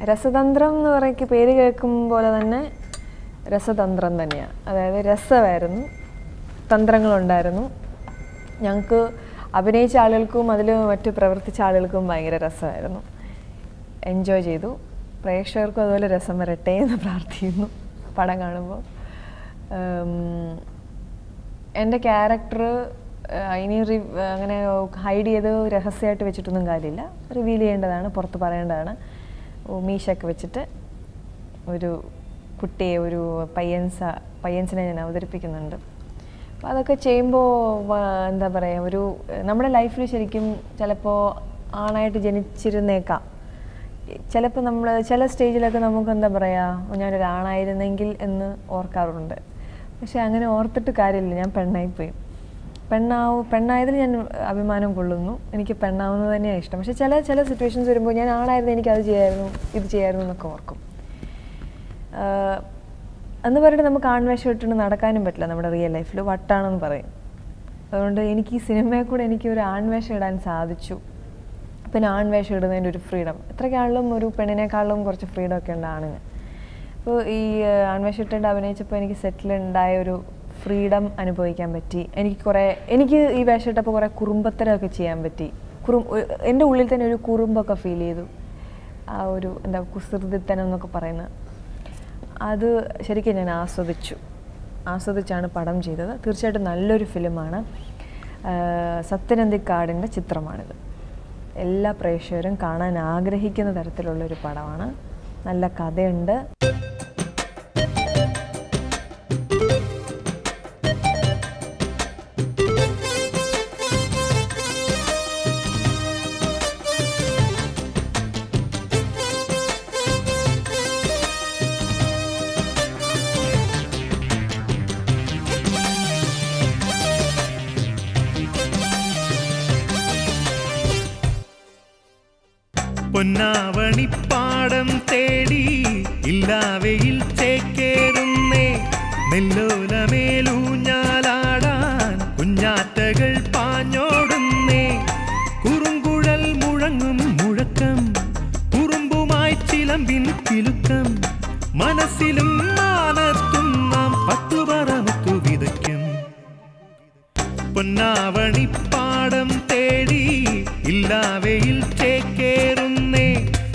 രസതന്ത്രം എന്ന് പറയുന്ന പേര് കേൾക്കും പോലെ തന്നെ രസതന്ത്രം തന്നെയാണ് അതായത് രസമായിരുന്നു തന്ത്രങ്ങളുണ്ടായിരുന്നു ഞങ്ങൾക്ക് അഭിനയിച്ച ആളുകൾക്കും അതിൽ മറ്റ് പ്രവർത്തിച്ച ആളുകൾക്കും ഭയങ്കര രസമായിരുന്നു എൻജോയ് ചെയ്തു പ്രേക്ഷകർക്കും അതുപോലെ രസം വരട്ടെ എന്ന് പ്രാർത്ഥിക്കുന്നു പടം കാണുമ്പോൾ എൻ്റെ ക്യാരക്ടർ ഇനി റി അങ്ങനെ ഹൈഡ് ചെയ്ത് രഹസ്യമായിട്ട് വെച്ചിട്ടൊന്നും കാര്യമില്ല റിവീൽ ചെയ്യേണ്ടതാണ് പുറത്ത് പറയേണ്ടതാണ് ഓ, മീശയൊക്കെ വെച്ചിട്ട് ഒരു കുട്ടിയെ ഒരു പയ്യൻസ പയ്യൻസിനെ ഞാൻ അവതരിപ്പിക്കുന്നുണ്ട് അപ്പോൾ അതൊക്കെ ചെയ്യുമ്പോൾ എന്താ പറയുക ഒരു നമ്മുടെ ലൈഫിൽ ശരിക്കും ചിലപ്പോൾ ആണായിട്ട് ജനിച്ചിരുന്നേക്കാം ചിലപ്പോൾ നമ്മൾ ചില സ്റ്റേജിലൊക്കെ നമുക്ക് എന്താ പറയുക ഞാനൊരു ആണായിരുന്നെങ്കിൽ എന്ന് ഓർക്കാറുണ്ട് പക്ഷെ അങ്ങനെ ഓർത്തിട്ട് കാര്യമില്ല ഞാൻ പെണ്ണായിപ്പോയി പെണ്ണാവും പെണ്ണായതിൽ ഞാൻ അഭിമാനം കൊള്ളുന്നു എനിക്ക് പെണ്ണാവുന്നത് തന്നെയാണ് ഇഷ്ടം പക്ഷെ ചില ചില സിറ്റുവേഷൻസ് വരുമ്പോൾ ഞാൻ ആണായിരുന്നു എനിക്ക് അത് ചെയ്യായിരുന്നു ഇത് ചെയ്യായിരുന്നു എന്നൊക്കെ ഓർക്കും ആഹ് എന്ന് പറഞ്ഞിട്ട് നമുക്ക് ആൺവേഷം ഇട്ടുകൊണ്ട് നടക്കാനും പറ്റില്ല നമ്മുടെ റിയൽ ലൈഫിൽ വട്ടാണെന്ന് പറയും അതുകൊണ്ട് എനിക്ക് ഈ സിനിമയിൽ കൂടെ എനിക്ക് ഒരു ആൺവേഷം ഇടാൻ സാധിച്ചു പിന്നെ ആൺവേഷം ഇടുന്നതിൻ്റെ ഒരു ഫ്രീഡം എത്രയ്ക്കാളും ഒരു പെണ്ണിനേക്കാളും കുറച്ച് ഫ്രീഡം ഒക്കെ ഉണ്ട് ആണിന് അപ്പോൾ ഈ ആഹ് ആൺവേഷം ഇട്ടുകൊണ്ട് അഭിനയിച്ചപ്പോൾ എനിക്ക് സെറ്റിലുണ്ടായ ഒരു ഫ്രീഡം അനുഭവിക്കാൻ പറ്റി എനിക്ക് കുറേ എനിക്ക് ഈ വേഷം ഇട്ടപ്പോൾ കുറേ കുറുമ്പത്തരമൊക്കെ ചെയ്യാൻ പറ്റി കുറും ഒരു- എൻ്റെ ഉള്ളിൽ തന്നെ ഒരു കുറുമ്പൊക്കെ ഫീൽ ചെയ്തു ആ ഒരു എന്താ കുസൃതിത്തനം എന്നൊക്കെ പറയുന്നത് അത് ശരിക്കും ഞാൻ ആസ്വദിച്ചു ആസ്വദിച്ചാണ് പടം ചെയ്തത് തീർച്ചയായിട്ടും നല്ലൊരു ഫിലിമാണ് സത്യനന്ദിക്കാടിൻ്റെ ചിത്രമാണിത് എല്ലാ പ്രേക്ഷകരും കാണാൻ ആഗ്രഹിക്കുന്ന തരത്തിലുള്ളൊരു പടമാണ് നല്ല കഥയുണ്ട് പൊന്നാവണിപ്പാടം തേടി ഇല്ലാവയിൽ ചേക്കേറുന്നേ നെല്ലോലമേലൂഞ്ഞാലാടാൻ കുഞ്ഞാറ്റകൾ പാഞ്ഞോടുന്നേ കുറുങ്കുഴൽ മുഴങ്ങും മുഴക്കം കുറുമ്പുമായി ചിലമ്പിൻ കിലുക്കം മനസ്സിലും മാനത്തും നാം പത്തുപറമുത്തു വിതയ്ക്കും പൊന്നാവണിപ്പാടം തേടി ഇല്ലാവയിൽ ചേക്കേറുന്നേ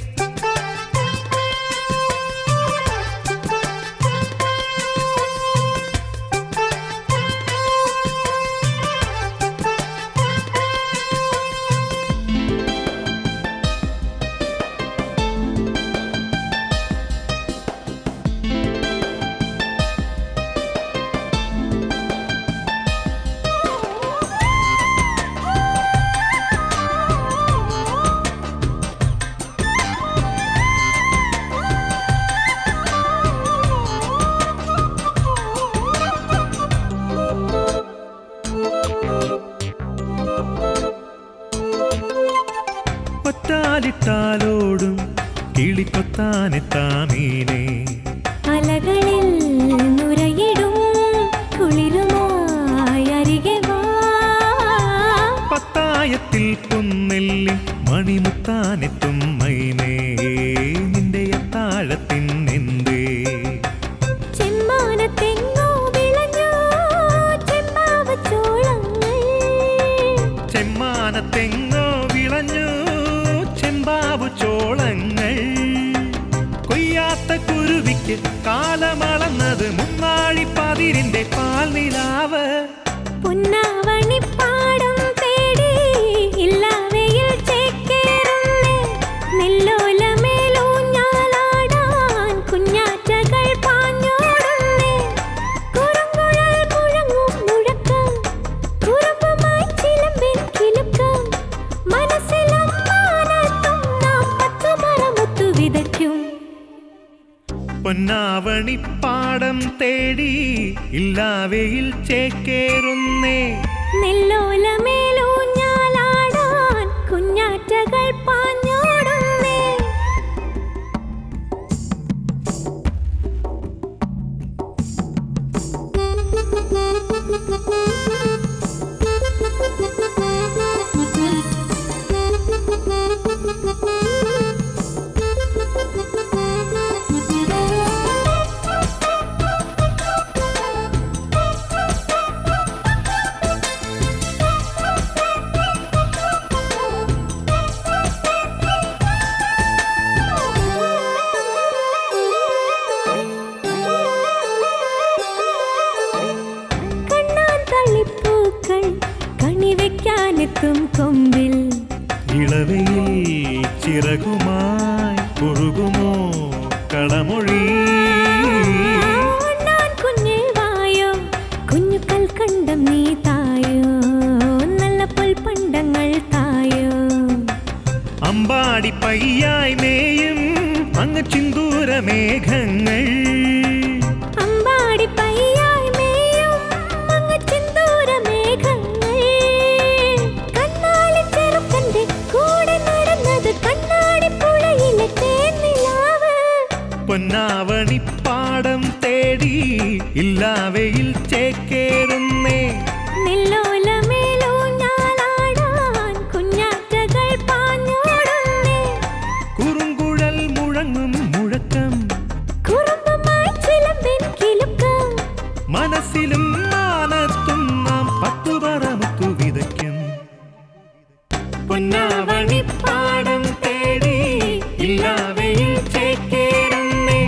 ഒറ്റാലിട്ടാലോടും കിളിക്കൊത്താനെത്താമീനേ അലകളിൽ നുരയിടും കുളിരുമായി അരികെ വാ പത്തായത്തിൽ പൊന്നെല്ലി മണിമുത്താനെത്തും മൈനേ നിന്റെ അത്താഴത്തിൻ എന്തേ ചെമ്മാനത്തെങ്ങോ വിളഞ്ഞു ചെമ്പാവച്ചോളങ്ങൾ ചെമ്മാനത്തെങ്ങോ വിളഞ്ഞു ചെമ്പാവു ചോളങ്ങൾ കൊയ്യാത്ത കുരുവിക്ക് കാലമളന്നത് മുന്നാഴി പതിരിന്റെ പാൽനിലാവ് പൊന്നാവണിപ്പാടം തേടി ഇല്ലാവയിൽ ചേക്കേറുന്നേ നെല്ലോലമേലൂഞ്ഞാലാടാൻ കുഞ്ഞാറ്റകൾ പാഞ്ഞോടുന്നേ കുറുങ്കുഴൽ മുഴങ്ങും മുഴക്കം കുറുമ്പുമായി ചിലമ്പിൻ കിലുക്കം മനസ്സിലും മാനത്തും നാം പത്തുമറമുത്തു വിതയ്ക്കും പൊന്നാവണിപ്പാടം തേടി ഇല്ലാവയിൽ ചേക്കേറുന്നേ നെല്ലോലമേലൂഞ്ഞാലാടാൻ കുഞ്ഞാറ്റകൾ പാഞ്ഞോടുന്നേ ഇളവയിൽ ചിറകുമായി കുറുകുമോ കളമൊഴി ഞാൻ കുഞ്ഞിൽ വായോ കുഞ്ഞു കൽക്കണ്ടം നീ തായോ നല്ല പുൽപ്പണ്ടങ്ങൾ തായോ അമ്പാടി പയ്യായി മേയും അങ്ങ് ചിന്തൂര മേഘങ്ങൾ അമ്പാടി പയ്യായി മേയും അങ്ങ് ചിന്തൂര മേഘങ്ങൾ കണ്ണാടി ചെറുക്കന്റെ കൂടെ നടന്നത് കണ്ണാടി പുഴയിലെ തേന്നിലാവ് പൊന്നാവണിപ്പാടം തേടി ഇല്ലാവയിൽ ചേക്കേറുന്നേ നെല്ലോലമേലൂഞ്ഞാലാടാൻ കുഞ്ഞാറ്റകൾ പാഞ്ഞോടുന്നേ കുറുങ്കുഴൽ മുഴങ്ങും മുഴക്കം കുറുമ്പുമായി ചിലമ്പിൻ കിലുക്കം മനസ്സിലും മാനത്തും നാം പത്തുപറമുത്തു വിതയ്ക്കും പൊന്നാവണിപ്പാടം തേടി ഇല്ലാവയിൽ ചേക്കേറുന്നേ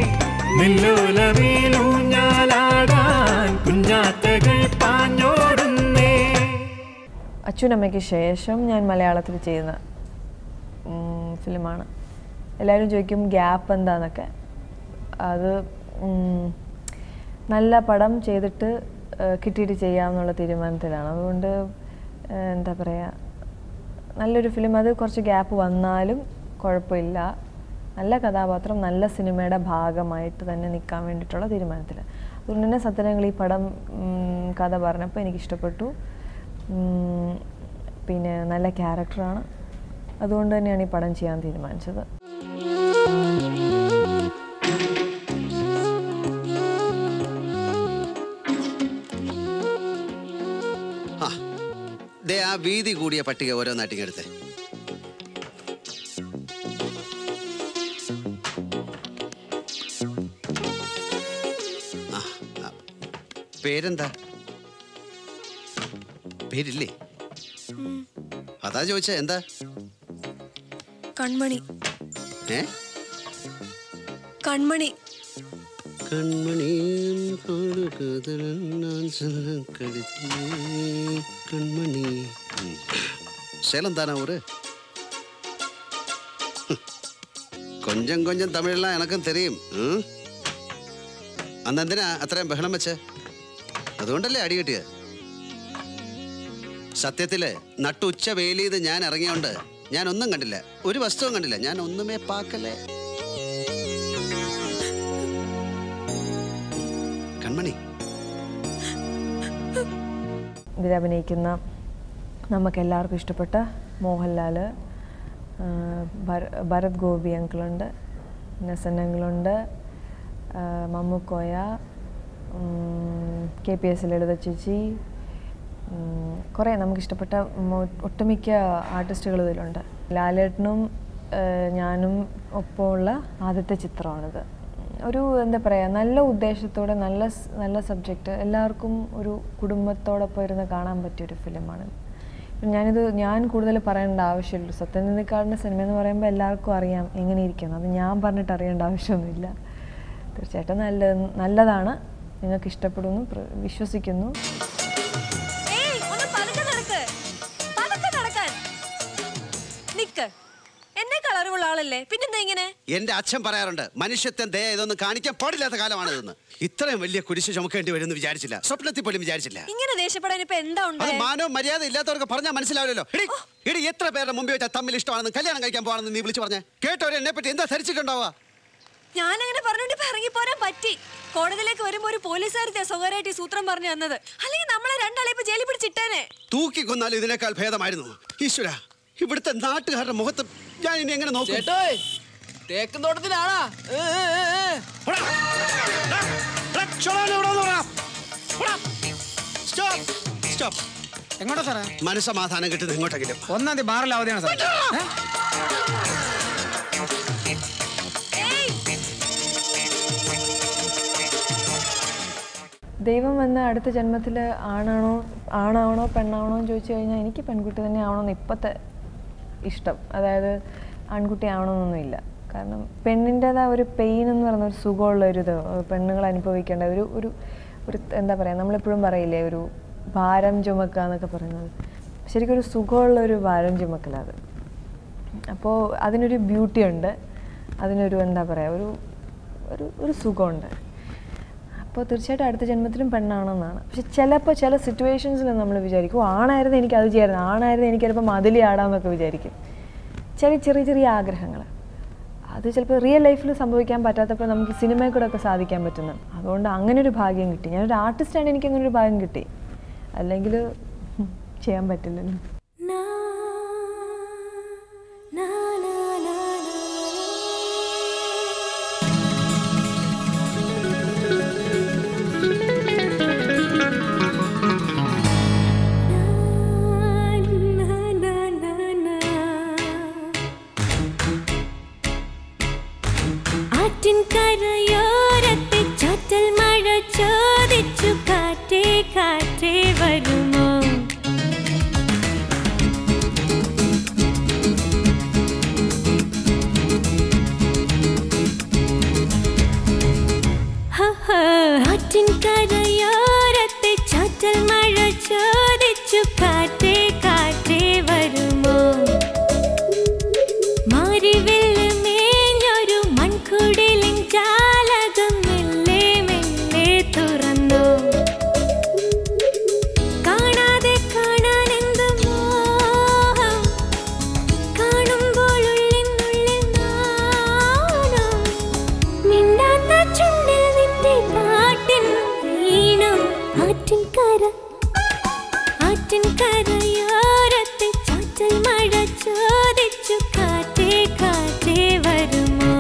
നെല്ലോലമേലൂഞ്ഞാലാടാൻ കുഞ്ഞാത്തകൾ പാഞ്ഞോടുന്നേ അച്ഛനമ്മയ്ക്ക് ശേഷം ഞാൻ മലയാളത്തിൽ ചെയ്യുന്ന ഉം, ഫിലിമാണ് എല്ലാവരും ചോദിക്കും ഗ്യാപ്പ് എന്താന്നൊക്കെ അത് ഉം, നല്ല പടം ചെയ്തിട്ട് ഏഹ്, കിട്ടിയിട്ട് ചെയ്യാമെന്നുള്ള തീരുമാനത്തിലാണ് അതുകൊണ്ട് ഏഹ്, എന്താ പറയുക നല്ലൊരു ഫിലിം അത് കുറച്ച് ഗ്യാപ്പ് വന്നാലും കുഴപ്പമില്ല നല്ല കഥാപാത്രം നല്ല സിനിമയുടെ ഭാഗമായിട്ട് തന്നെ നിൽക്കാൻ വേണ്ടിയിട്ടുള്ള തീരുമാനത്തിൽ അതുകൊണ്ട് തന്നെ സത്യനങ്ങൾ ഈ പടം ഉം, കഥ പറഞ്ഞപ്പോൾ എനിക്ക് ഇഷ്ടപ്പെട്ടു ഉം, പിന്നെ നല്ല ക്യാരക്ടറാണ് അതുകൊണ്ട് തന്നെയാണ് ഈ പടം ചെയ്യാൻ തീരുമാനിച്ചത് ആ ദേ ആ വീതി കൂടിയ പട്ടിക ഓരോന്നായിട്ട് എടുത്തേ ആ, ആ. പേരെന്താ പേരില്ലേ അതാ ചോദിച്ച എന്താ കൺമണി ഏ കൺമണി കൺമണിയും പാടുകാതലൻ ഞാൻ ചൊല്ലക്കടിത്തേ. കൺമണി ഉം. சேலம் தானே ஊரு கொஞ்சம் கொஞ்சம் தமிழ்லாம் எனக்கும் தெரியும் ഉം. അന്ന് എന്തിനാ അത്രയും ബഹളം വെച്ച് അതുകൊണ്ടല്ലേ അടി കിട്ടിയത് സത്യത്തില് നട്ടുച്ച വെയിലിത് ഞാൻ ഇറങ്ങിയോണ്ട് ഞാൻ ഒന്നും കണ്ടില്ല ഒരു വസ്തുവും കണ്ടില്ല ഞാൻ ഒന്നുമേ പാക്കല്ലേ കൺമണി ഇതിൽ അഭിനയിക്കുന്ന നമുക്കെല്ലാവർക്കും ഇഷ്ടപ്പെട്ട മോഹൻലാൽ ആ, ഭര- ഭരത് ഗോപി അങ്കിളുണ്ട് നെസൻ അങ്കിളുണ്ട് ആ, മമ്മുക്കോയ ഉം, കെ പി എസ് ലളിത ചേച്ചി ഉം, കുറേ നമുക്കിഷ്ടപ്പെട്ട മൊ- ഒട്ടുമിക്ക ആർട്ടിസ്റ്റുകൾ ഇതിലുണ്ട് ലാലേട്ടനും ആ, ഞാനും ഒപ്പമുള്ള ആദ്യത്തെ ചിത്രമാണിത് ഒരു എന്താ പറയുക നല്ല ഉദ്ദേശത്തോടെ നല്ല സ്- നല്ല സബ്ജക്റ്റ് എല്ലാവർക്കും ഒരു കുടുംബത്തോടൊപ്പം ഇരുന്ന് കാണാൻ പറ്റിയൊരു ഫിലിമാണ് ഇപ്പം ഞാനിത് ഞാൻ കൂടുതൽ പറയേണ്ട ആവശ്യമില്ല സത്യനിധിക്കാടിൻ്റെ സിനിമ എന്ന് പറയുമ്പോൾ എല്ലാവർക്കും അറിയാം എങ്ങനെ ഇരിക്കണം അത് ഞാൻ പറഞ്ഞിട്ട് അറിയേണ്ട ആവശ്യമൊന്നുമില്ല തീർച്ചയായിട്ടും നല്ല നല്ലതാണ് നിങ്ങൾക്ക് ഇഷ്ടപ്പെടുന്നു പ്ര- വിശ്വസിക്കുന്നു ഏയ് ഒന്ന് പതുക്കെ നടക്ക് പതുക്കെ നടക്കാൻ നിക്ക് എന്നെ കളറുള്ള ആളല്ലേ പിന്നെന്താ ഇങ്ങനെ എന്റെ അച്ഛൻ പറയാറുണ്ട് മനുഷ്യത്വം ദയ ഇതൊന്നും കാണിക്കാൻ പാടില്ലാത്ത കാലമാണിതെന്ന് ഇത്രയും വലിയ കുരിശ് ചുമക്കേണ്ടി വരുമെന്ന് വിചാരിച്ചില്ല സ്വപ്നത്തിൽ പോലും വിചാരിച്ചില്ല ഇങ്ങനെ ദേഷ്യപ്പെടാൻ ഇപ്പൊ എന്താ അത് ഉണ്ടായേ മാനവും മര്യാദ ഇല്ലാത്തവർക്ക് പറഞ്ഞാൽ മനസ്സിലാവില്ലല്ലോ എടി എടി എത്ര പേരുടെ മുമ്പിൽ വെച്ചാൽ തമ്മിൽ ഇഷ്ടമാണെന്ന് കല്യാണം കഴിക്കാൻ പോകണമെന്ന് നീ വിളിച്ചു പറഞ്ഞേ കേട്ടവരെ എന്നെ പറ്റി എന്താ ധരിച്ചിട്ടുണ്ടാവുക ഞാൻ അങ്ങനെ പറഞ്ഞോണ്ട് ഇപ്പൊ ഇറങ്ങിപ്പോരാൻ പറ്റി കോടതിയിലേക്ക് വരുമ്പോ ഒരു പോലീസുകാരത്തെ സ്വകാര്യമായിട്ട് ഈ സൂത്രം പറഞ്ഞു തന്നത് അല്ലെങ്കിൽ നമ്മളെ രണ്ടാളെ ഇപ്പൊ ജയിലിൽ പിടിച്ചിട്ടേനെ തൂക്കി കൊന്നാലും ഇതിനേക്കാൾ ഭേദമായിരുന്നു ഈശ്വര ഇവിടുത്തെ നാട്ടുകാരുടെ മുഖത്ത് ഞാൻ ഇനി എങ്ങനെ നോക്കും ചേട്ടോയ് തേക്കും തോട്ടത്തിലാണാ ഏ, ഏ, ഏ, ഏ. പോടാ. ഡാ, ഡാ, ചൊളാനെ ഇവിടെ വന്ന് പറ. പോടാ. Stop. Stop. എങ്ങോട്ടാ സാറേ മനസ്സമാധാനം കിട്ടുന്നത് എങ്ങോട്ടെങ്കിലും ഒന്നാം തീയതി ബാറിൽ അവധിയാണ് സാറേ ഏ? ദൈവം വന്ന അടുത്ത ജന്മത്തിൽ ആണാണോ ആണാവണോ പെണ്ണാവണോ എന്ന് ചോദിച്ചു കഴിഞ്ഞാൽ എനിക്ക് പെൺകുട്ടി തന്നെ ആവണമെന്ന് ഇപ്പോഴത്തെ ഇഷ്ടം അതായത് ആൺകുട്ടി ആവണമെന്നൊന്നുമില്ല കാരണം പെണ്ണിൻ്റെതായ ഒരു പെയിൻ എന്ന് പറയുന്ന ഒരു സുഖമുള്ള ഒരു ഇത് പെണ്ണുങ്ങൾ അനുഭവിക്കേണ്ട ഒരു ഒരു ഒരു എന്താ പറയുക നമ്മളെപ്പോഴും പറയില്ലേ ഒരു ഭാരം ചുമക്കുക എന്നൊക്കെ പറയുന്നത് ശരിക്കും ഒരു സുഖമുള്ള ഒരു ഭാരം ചുമക്കലത് അപ്പോൾ അതിനൊരു ബ്യൂട്ടി ഉണ്ട് അതിനൊരു എന്താ പറയുക ഒരു ഒരു ഒരു സുഖമുണ്ട് അപ്പോൾ തീർച്ചയായിട്ടും അടുത്ത ജന്മത്തിലും പെണ്ണാണെന്നാണ് പക്ഷെ ചിലപ്പോൾ ചില സിറ്റുവേഷൻസിൽ നമ്മൾ വിചാരിക്കും "ഓ, ആണായിരുന്നു എനിക്ക് അത് ചെയ്യായിരുന്നു ആണായിരുന്നു എനിക്ക് ചിലപ്പോൾ മതിലി ആടാമെന്നൊക്കെ വിചാരിക്കും ചെറിയ ചെറിയ ചെറിയ ആഗ്രഹങ്ങൾ അത് ചിലപ്പോൾ റിയൽ ലൈഫിൽ സംഭവിക്കാൻ പറ്റാത്തപ്പോൾ നമുക്ക് സിനിമയിൽ കൂടെ ഒക്കെ സാധിക്കാൻ പറ്റുന്നു അതുകൊണ്ട് അങ്ങനെ ഒരു ഭാഗ്യം കിട്ടി ഞാനൊരു ആർട്ടിസ്റ്റാണ് എനിക്ക് അങ്ങനെ ഒരു ഭാഗ്യം കിട്ടി അല്ലെങ്കിൽ ചെയ്യാൻ പറ്റില്ലല്ലോ Na na na na na na na na ആറ്റിൻ കരയോരത്തെ ചാറ്റൽ മഴ ചോദിച്ചു കാറ്റേ കാറ്റേ വരുമോ ഹഹ, ആറ്റിൻ കരയോരത്തെ ചാറ്റൽ മഴ ചോദിച്ചു കാറ്റേ കാറ്റേ വരുമോ മാരിവില്ല് മേഞ്ഞൊരു മൺകുടിലിൻ ജാലകം മെല്ലെ മെല്ലെ തുറന്നു കാണാതെ കാണാൻ എന്ത് മോഹം കാണുമ്പോൾ ഉള്ളിനുള്ളിൽ നാണം മിണ്ടാത്ത ചുണ്ടിൽ നിന്റെ പാട്ടിൻ ഈണം ആറ്റിൻ കര ആറ്റിൻ കരയോരത്തെ ചാറ്റൽ മഴ ചോദിച്ചു കാറ്റേ കാറ്റേ വരുമോ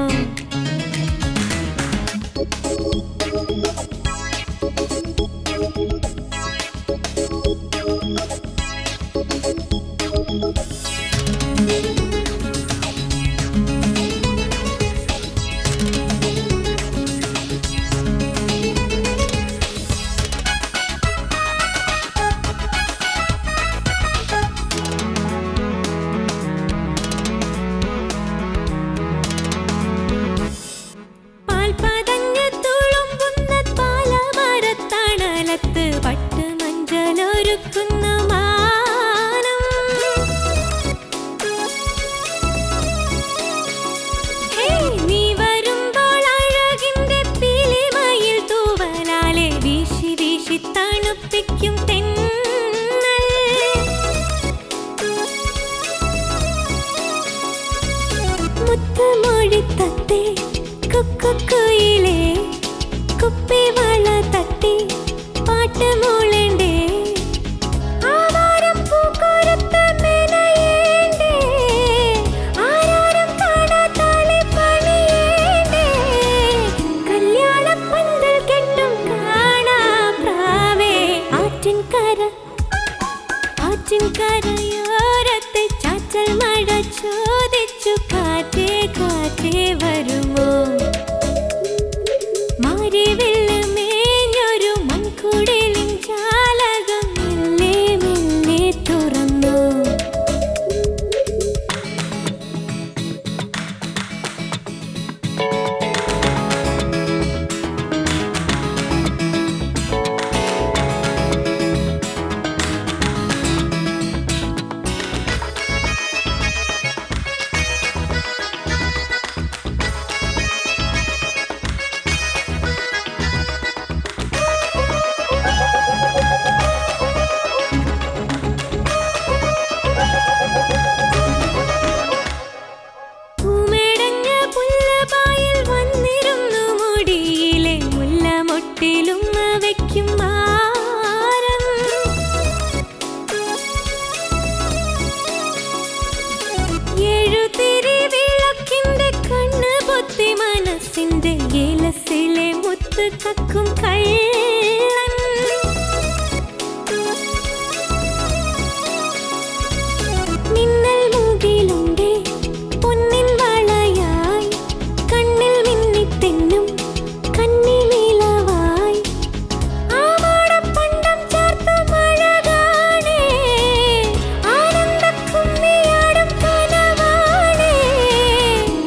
പാൽപതഞ്ഞ് തുളുമ്പുന്ന പാലമരത്തണലത്ത് പട്ട് മഞ്ചലൊരുക്കുന്ന മാനം ഹേയ്, നീ വരുമ്പോൾ അഴകിന്റെ പീലിമയിൽ തൂവലാലെ വീശി വീശി തണുപ്പിക്കും തെന്നൽ മുത്തുമൊഴിത്തത്തെ കുക്കുയിലേ കുപ്പിവള തട്ടി പാട്ട് മൂളണ്ടേ ആവാരം പൂക്കോരത്ത് മെനയേണ്ടേ ആരാരും കാണാത്താളെ പണിയേണ്ടേ കല്യാണപ്പന്തൽ കെട്ടും കാണാ പ്രാവേ ആറ്റിൻ കര ആറ്റിൻ കരയോരത്തെ ചാറ്റൽ മഴ ചോദിച്ചു കാറ്റേ കാറ്റേ വരുമോ മാരിവില്ല് മേഞ്ഞൊരു മൺകുടിലിൻ ജാലകം മെല്ലെ മെല്ലെ തുറന്നു പൂമെടഞ്ഞ പുല്ലപായിൽ വന്നിരുന്നു മുടിയിലെ മുല്ലമൊട്ടിലും വയ്ക്കും മാരം എഴുതിരി വിളക്കിന്റെ കണ്ണ് പൊത്തി മനസ്സിന്റെ ഏലസിലെ മുത്ത് കക്കും കള്ളൻ മിന്നൽ മൂകിലുണ്ടേ പൊന്നിൻ വളയായി കണ്ണിൽ മിന്നിത്തെന്നും കന്നിനിലവായി ആവാടപ്പണ്ടം ചേർത്ത് മഴകാണേ ആനന്ദക്കുമ്മിയാടും കനവാണേ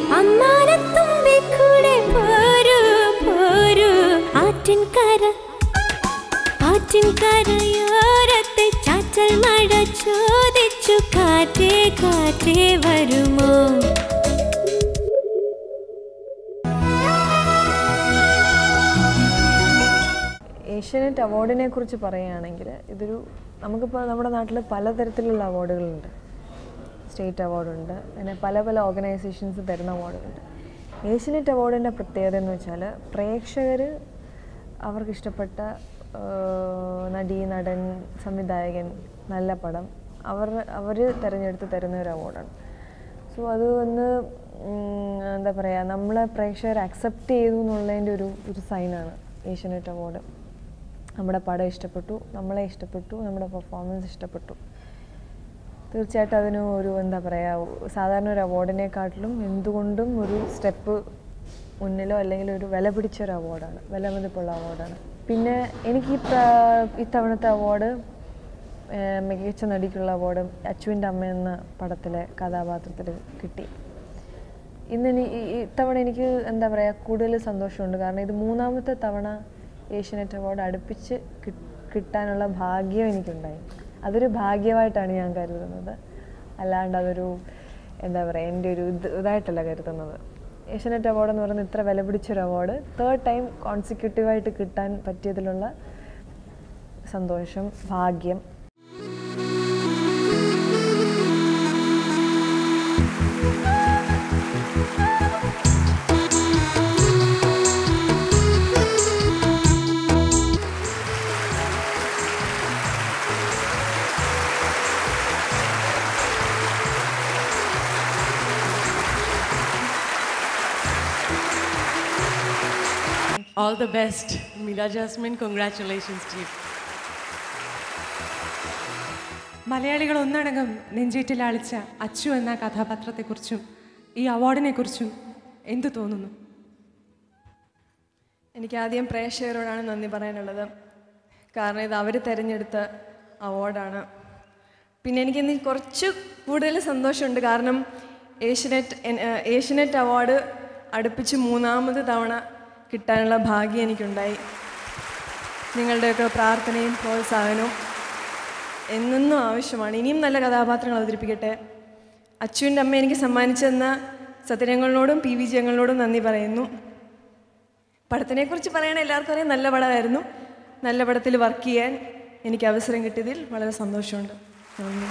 അമ്മാനത്തുമ്പി കൂടെ പോരൂ പോരൂ ആറ്റിൻ കര മാറ്റേ വരുമോ ഏഷ്യാനെറ്റ് അവാർഡിനെ കുറിച്ച് പറയുകയാണെങ്കിൽ ഇതൊരു നമുക്കിപ്പോൾ നമ്മുടെ നാട്ടിൽ പലതരത്തിലുള്ള അവാർഡുകളുണ്ട് സ്റ്റേറ്റ് അവാർഡുണ്ട് പിന്നെ പല പല ഓർഗനൈസേഷൻസ് തരുന്ന അവാർഡുകളുണ്ട് ഏഷ്യാനെറ്റ് അവാർഡിൻ്റെ പ്രത്യേകത എന്ന് വെച്ചാൽ പ്രേക്ഷകർ അവർക്ക് ഇഷ്ടപ്പെട്ട നടി നടൻ സംവിധായകൻ നല്ല പടം അവർ അവർ തിരഞ്ഞെടുത്ത് തരുന്ന ഒരു അവാർഡാണ് സോ അത് വന്ന് ഉം, എന്താ പറയുക നമ്മളെ പ്രേക്ഷകർ അക്സെപ്റ്റ് ചെയ്തു എന്നുള്ളതിൻ്റെ ഒരു ഒരു സൈനാണ് ഏഷ്യാനെറ്റ് അവാർഡ് നമ്മുടെ പടം ഇഷ്ടപ്പെട്ടു നമ്മളെ ഇഷ്ടപ്പെട്ടു നമ്മുടെ പെർഫോമൻസ് ഇഷ്ടപ്പെട്ടു തീർച്ചയായിട്ടും അതിന് ഒരു എന്താ പറയുക സാധാരണ ഒരു അവാർഡിനെക്കാട്ടിലും എന്തുകൊണ്ടും ഒരു സ്റ്റെപ്പ് മുന്നിലോ അല്ലെങ്കിൽ ഒരു വില പിടിച്ച ഒരു അവാർഡാണ് വില മതിപ്പുള്ള അവാർഡാണ് പിന്നെ എനിക്ക് ഈ പ്രാ- ഇത്തവണത്തെ അവാർഡ് ഏഹ്, മികച്ച നടിക്കുള്ള അവാർഡ് അച്ചുവിൻ്റെ അമ്മ എന്ന പടത്തിലെ കഥാപാത്രത്തിൽ കിട്ടി ഇന്ന് ഇനി ഈ- ഈ ഇത്തവണ എനിക്ക് എന്താ പറയുക കൂടുതൽ സന്തോഷമുണ്ട് കാരണം ഇത് മൂന്നാമത്തെ തവണ ഏഷ്യനെറ്റ് അവാർഡ് അടുപ്പിച്ച് കി- കിട്ടാനുള്ള ഭാഗ്യം എനിക്കുണ്ടായി അതൊരു ഭാഗ്യമായിട്ടാണ് ഞാൻ കരുതുന്നത് അല്ലാണ്ട് അതൊരു എന്താ പറയുക എൻ്റെ ഒരു ഇത് ഇതായിട്ടല്ല കരുതുന്നത് ഏഷ്യനെറ്റ് അവാർഡ് എന്ന് പറയുന്നത് ഇത്ര വില പിടിച്ചൊരു അവാർഡ് തേർഡ് ടൈം കോൺസിക്യൂട്ടീവായിട്ട് കിട്ടാൻ പറ്റിയതിലുള്ള സന്തോഷം ഭാഗ്യം All the best, Meera Jasmine. Congratulations to you. മലയാളികൾ ഒന്നടങ്കം നെഞ്ചേറ്റിലാളിച്ച അച്ചു എന്ന കഥാപാത്രത്തെക്കുറിച്ചും ഈ അവാർഡിനെക്കുറിച്ചും എന്തു തോന്നുന്നു എനിക്ക് ആദ്യം പ്രേക്ഷകരോടാണ് നന്ദി പറയാനുള്ളത് കാരണം ഇത് അവർ തിരഞ്ഞെടുത്ത അവാർഡാണ് പിന്നെ എനിക്കിന്ന് കുറച്ച് കൂടുതൽ സന്തോഷമുണ്ട് കാരണം ഏഷ്യനെറ്റ് എൻ- ഏഹ് ഏഷ്യനെറ്റ് അവാർഡ് അടുപ്പിച്ച് മൂന്നാമത് തവണ കിട്ടാനുള്ള ഭാഗ്യം എനിക്കുണ്ടായി നിങ്ങളുടെയൊക്കെ പ്രാർത്ഥനയും പ്രോത്സാഹനവും എന്നെന്നും ആവശ്യമാണ് ഇനിയും നല്ല കഥാപാത്രങ്ങൾ അവതരിപ്പിക്കട്ടെ അച്ചുവിൻ്റെ അമ്മ എനിക്ക് സമ്മാനിച്ചെന്ന സത്യരംഗങ്ങളോടും പി വി ജയങ്ങളോടും നന്ദി പറയുന്നു പടത്തിനെക്കുറിച്ച് പറയണ എല്ലാവർക്കും അറിയാം നല്ല പടമായിരുന്നു നല്ല പടത്തിൽ വർക്ക് ചെയ്യാൻ എനിക്ക് അവസരം കിട്ടിയതിൽ വളരെ സന്തോഷമുണ്ട് നന്ദി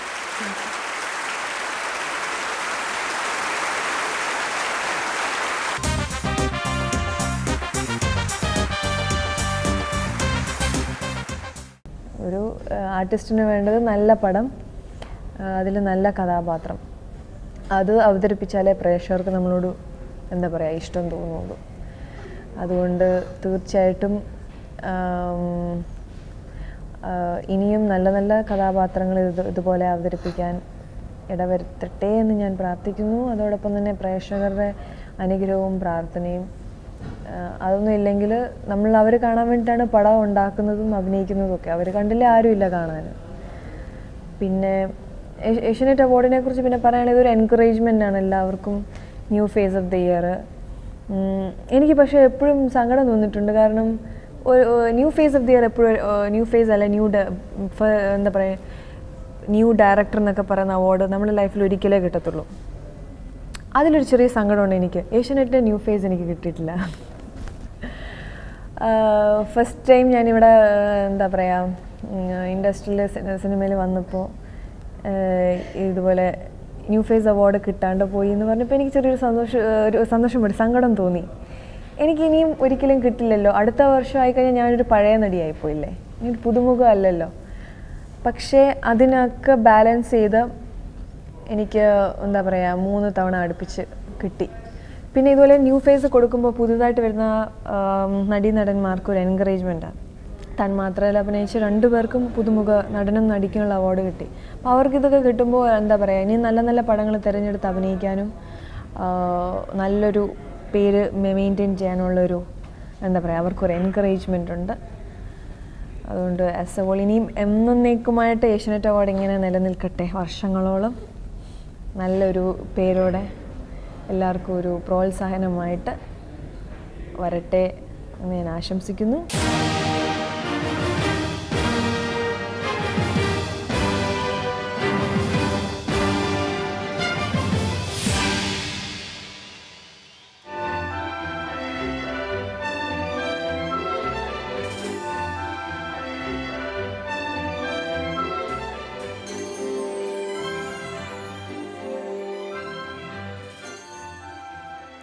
ഒരു ആർട്ടിസ്റ്റിന് വേണ്ടത് നല്ല പടം അതിൽ നല്ല കഥാപാത്രം അത് അവതരിപ്പിച്ചാലേ പ്രേക്ഷകർക്ക് നമ്മളോട് എന്താ പറയുക ഇഷ്ടം തോന്നുള്ളൂ അതുകൊണ്ട് തീർച്ചയായിട്ടും ആം, ആ, ഇനിയും നല്ല നല്ല കഥാപാത്രങ്ങൾ ഇത് ഇതുപോലെ അവതരിപ്പിക്കാൻ ഇടവരുത്തട്ടെ എന്ന് ഞാൻ പ്രാർത്ഥിക്കുന്നു അതോടൊപ്പം തന്നെ പ്രേക്ഷകരുടെ അനുഗ്രഹവും പ്രാർത്ഥനയും ആ, അതൊന്നും ഇല്ലെങ്കിൽ നമ്മൾ അവർ കാണാൻ വേണ്ടിയിട്ടാണ് പടം ഉണ്ടാക്കുന്നതും അഭിനയിക്കുന്നതും ഒക്കെ അവർ കണ്ടില്ലേ ആരുമില്ല കാണാൻ പിന്നെ ഏ- ഏഷ്യാനെറ്റ് അവാർഡിനെ കുറിച്ച് പിന്നെ പറയുകയാണെങ്കിൽ ഇതൊരു എൻകറേജ്മെൻ്റ് ആണ് എല്ലാവർക്കും new face of the year എനിക്ക് പക്ഷേ എപ്പോഴും സങ്കടം തോന്നിയിട്ടുണ്ട് കാരണം ഒരു new face of the year എപ്പോഴും ന്യൂ ഫേസ് അല്ല ന്യൂ എന്താ പറയുക ന്യൂ ഡയറക്ടർ എന്നൊക്കെ പറയുന്ന അവാർഡ് നമ്മുടെ ലൈഫിൽ ഒരിക്കലേ കിട്ടത്തുള്ളൂ അതിലൊരു ചെറിയ സങ്കടമുണ്ട് എനിക്ക് ഏഷ്യാനെറ്റിൻ്റെ ന്യൂ ഫേസ് എനിക്ക് കിട്ടിയിട്ടില്ല ഫസ്റ്റ് ടൈം ഞാനിവിടെ ആഹ്, എന്താ പറയുക ഇൻഡസ്ട്രിയിൽ സിനിമയിൽ വന്നപ്പോൾ ആഹ്, ഇതുപോലെ ന്യൂ ഫേസ് അവാർഡ് കിട്ടാണ്ട് പോയി എന്ന് പറഞ്ഞപ്പോൾ എനിക്ക് ചെറിയൊരു സന്തോഷം ആഹ്, ഒരു സന്തോഷം പെടി സങ്കടം തോന്നി എനിക്ക് ഇനിയും ഒരിക്കലും കിട്ടില്ലല്ലോ അടുത്ത വർഷം ആയിക്കഴിഞ്ഞാൽ ഞാനൊരു പഴയ നടിയായി പോയില്ലേ ഇനി ഒരു പുതുമുഖം അല്ലല്ലോ പക്ഷേ അതിനൊക്കെ ബാലൻസ് ചെയ്ത് എനിക്ക് എന്താ പറയുക മൂന്ന് തവണ അടുപ്പിച്ച് കിട്ടി പിന്നെ ഇതുപോലെ ന്യൂ ഫേസ് കൊടുക്കുമ്പോൾ പുതുതായിട്ട് വരുന്ന ആം, നടീനടന്മാർക്ക് ഒരു എൻകറേജ്മെൻറ്റാണ് താൻ മാത്രമല്ല അഭിനയിച്ച രണ്ടു പേർക്കും പുതുമുഖ നടനും നടിക്കുനുള്ള അവാർഡ് കിട്ടി അപ്പോൾ അവർക്ക് ഇതൊക്കെ കിട്ടുമ്പോൾ എന്താ പറയുക ഇനി നല്ല നല്ല പടങ്ങൾ തിരഞ്ഞെടുത്ത് അഭിനയിക്കാനും ആ, നല്ലൊരു പേര് മെയിൻറ്റെയിൻ ചെയ്യാനുള്ളൊരു എന്താ പറയുക അവർക്കൊരു എൻകറേജ്മെൻ്റ് ഉണ്ട് അതുകൊണ്ട് ആസ് എ ഹോൾ ഇനിയും എന്നേക്കുമായിട്ട് ഏഷ്യനെറ്റ് അവാർഡ് ഇങ്ങനെ നിലനിൽക്കട്ടെ വർഷങ്ങളോളം നല്ലൊരു പേരോടെ എല്ലാവർക്കും ഒരു പ്രോത്സാഹനമായിട്ട് വരട്ടെ എന്ന് ഞാൻ ആശംസിക്കുന്നു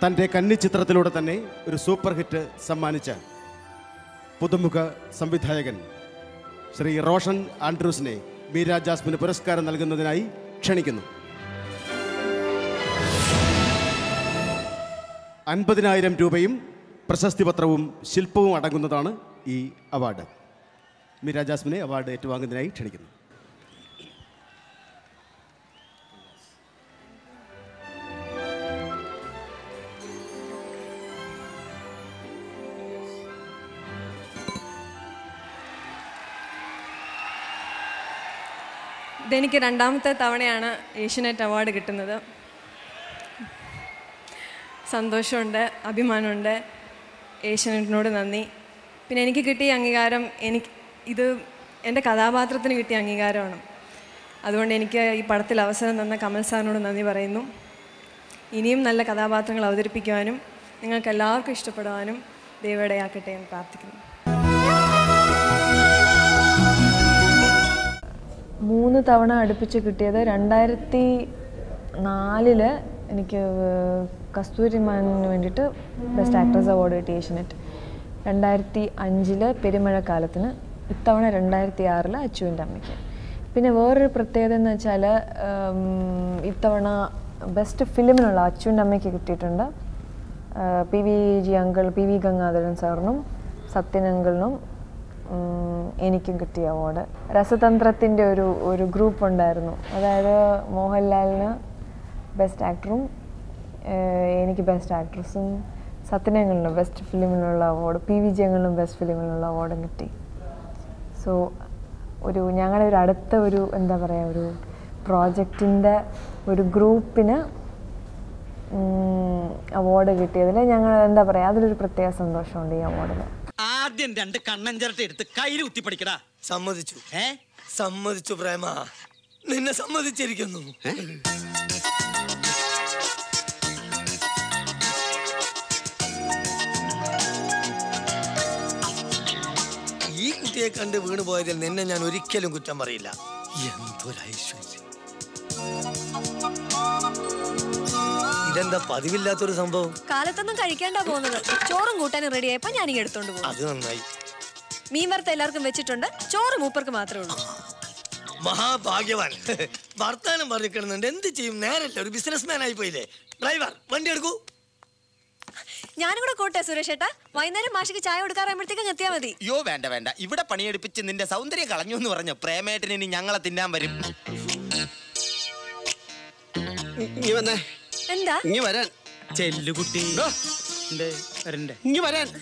തൻ്റെ കന്നി ചിത്രത്തിലൂടെ തന്നെ ഒരു സൂപ്പർ ഹിറ്റ് സമ്മാനിച്ച പുതുമുഖ സംവിധായകൻ ശ്രീ റോഷൻ ആൻഡ്രൂസിനെ മീര ജാസ്മിന് പുരസ്കാരം നൽകുന്നതിനായി ക്ഷണിക്കുന്നു അൻപതിനായിരം രൂപയും പ്രശസ്തി പത്രവും ശില്പവും അടങ്ങുന്നതാണ് ഈ അവാർഡ് മീര ജാസ്മിനെ അവാർഡ് ഏറ്റുവാങ്ങുന്നതിനായി ക്ഷണിക്കുന്നു ഇതെനിക്ക് രണ്ടാമത്തെ തവണയാണ് ഏഷ്യനെറ്റ് അവാർഡ് കിട്ടുന്നത് സന്തോഷമുണ്ട് അഭിമാനമുണ്ട് ഏഷ്യനെറ്റിനോട് നന്ദി പിന്നെ എനിക്ക് കിട്ടിയ അംഗീകാരം എനിക്ക് ഇത് എൻ്റെ കഥാപാത്രത്തിന് കിട്ടിയ അംഗീകാരമാണ് അതുകൊണ്ട് എനിക്ക് ഈ പടത്തിൽ അവസരം തന്ന കമൽ സാറിനോട് നന്ദി പറയുന്നു ഇനിയും നല്ല കഥാപാത്രങ്ങൾ അവതരിപ്പിക്കുവാനും നിങ്ങൾക്ക് എല്ലാവർക്കും ഇഷ്ടപ്പെടുവാനും ദൈവടയാക്കട്ടെ എന്ന് പ്രാർത്ഥിക്കുന്നു മൂന്ന് തവണ അടുപ്പിച്ച് കിട്ടിയത് രണ്ടായിരത്തി നാലില് എനിക്ക് കസ്തൂരി മാനിന് വേണ്ടിയിട്ട് ബെസ്റ്റ് ആക്ട്രസ് അവാർഡ് കിട്ടി ഏഷ്യനെറ്റ് രണ്ടായിരത്തി അഞ്ചില് പെരുമഴക്കാലത്തിന് ഇത്തവണ രണ്ടായിരത്തി ആറില് അച്ചുവിൻ്റെ അമ്മയ്ക്ക് പിന്നെ വേറൊരു പ്രത്യേകത എന്ന് വെച്ചാൽ ഇത്തവണ ബെസ്റ്റ് ഫിലിമിനുള്ള അച്ചുവിൻ്റെ അമ്മയ്ക്ക് കിട്ടിയിട്ടുണ്ട് P V G uncle P V Gangadharan സാറിനും സത്യൻ അങ്കിളിനും ഉം, എനിക്കും കിട്ടിയ അവാർഡ് രസതന്ത്രത്തിൻ്റെ ഒരു ഒരു ഗ്രൂപ്പ് ഉണ്ടായിരുന്നു അതായത് മോഹൻലാലിന് ബെസ്റ്റ് ആക്ടറും എനിക്ക് ബെസ്റ്റ് ആക്ട്രസും സത്യനങ്ങളിലും ബെസ്റ്റ് ഫിലിമിനുള്ള അവാർഡ് പി വി ജയങ്ങളിലും ബെസ്റ്റ് ഫിലിമിനുള്ള അവാർഡും കിട്ടി സോ ഒരു ഞങ്ങളുടെ ഒരു അടുത്ത ഒരു എന്താ പറയുക ഒരു പ്രോജക്റ്റിൻ്റെ ഒരു ഗ്രൂപ്പിന് അവാർഡ് കിട്ടിയതിൽ ഞങ്ങൾ എന്താ പറയുക അതിലൊരു പ്രത്യേക സന്തോഷമുണ്ട് ഈ അവാർഡിൽ ആദ്യം രണ്ട് കണ്ണൻ ചിരട്ട എടുത്ത് കയ്യിൽ കുത്തി പഠിക്കടാ സമ്മതിച്ചു ഏ സമ്മതിച്ചു പ്രേമ നിന്നെ സമ്മതിച്ചിരിക്കുന്നു ഈ കുട്ടിയെ കണ്ട് വീണു പോയതിൽ നിന്നെ ഞാൻ ഒരിക്കലും കുറ്റം പറയില്ല എന്തൊരൈശ്വര്യം ഇതെന്താ പതിവില്ലാത്തൊരു സംഭവം കാലത്തൊന്നും കഴിക്കാണ്ടാ പോകുന്നത് ചോറും കൂട്ടാനും റെഡി ആയപ്പോ ഞാൻ ഇങ്ങ് എടുത്തോണ്ട് പോകും അത് നന്നായി മീൻ വറുത്ത എല്ലാവർക്കും വെച്ചിട്ടുണ്ട് ചോറ് മൂപ്പർക്ക് മാത്രമേ ഉള്ളൂ മഹാഭാഗ്യവാൻ വർത്താനം പറഞ്ഞിരിക്കണമെന്നുണ്ട് എന്ത് ചെയ്യും നേരല്ല ഒരു ബിസിനസ് മാൻ ആയി പോയില്ലേ ഡ്രൈവർ വണ്ടി എടുക്കൂ ഞാനും കൂടെ കൂട്ടെ സുരേഷ് ഏട്ടാ വൈകുന്നേരം മാഷിക്ക് ചായ കൊടുക്കാറാകുമ്പോഴത്തേക്കും എത്തിയാ മതി അയ്യോ വേണ്ട വേണ്ട ഇവിടെ പണിയെടുപ്പിച്ച് നിന്റെ സൗന്ദര്യം കളഞ്ഞു എന്ന് പറഞ്ഞു പ്രേമേട്ടന് ഇനി ഞങ്ങളെ തിന്നാൻ വരും ഇനി വന്നേ എന്താ ഇനി വരാൻ ചെല്ലുകുട്ടി ഇനി വരാൻ